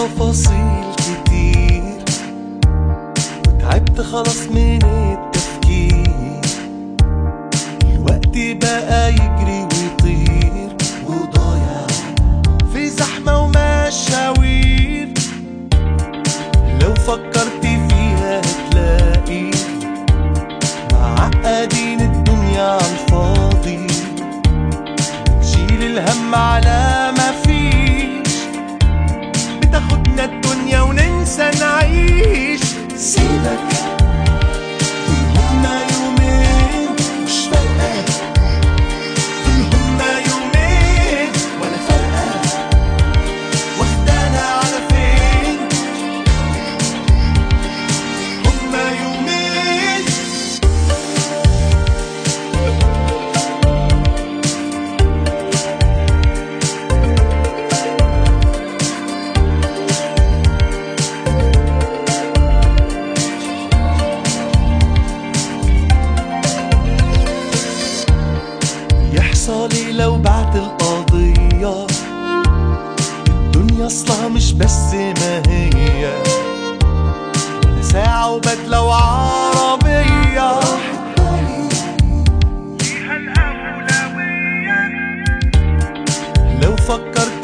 تفاصيل كتير وتعبت خلاص من التفكير الوقت بقى يجري ويطير وضايع في زحمة ومشاوير لو فكرت فيها هتلاقي معقدين الدنيا على الفاضي نشيل الهم على ما فيش بتاخدنا الدنيا وننسى نعيش سيبك دول هما يومين مش فارقة دول هما يومين ولا فارقة واخدانا على فين هما يومين يحصل إيه لو بعت القضية الدنيا اصلها مش بس ما هي ولا ساعة وبدلة وعربية فيها الأولوية لو فكرت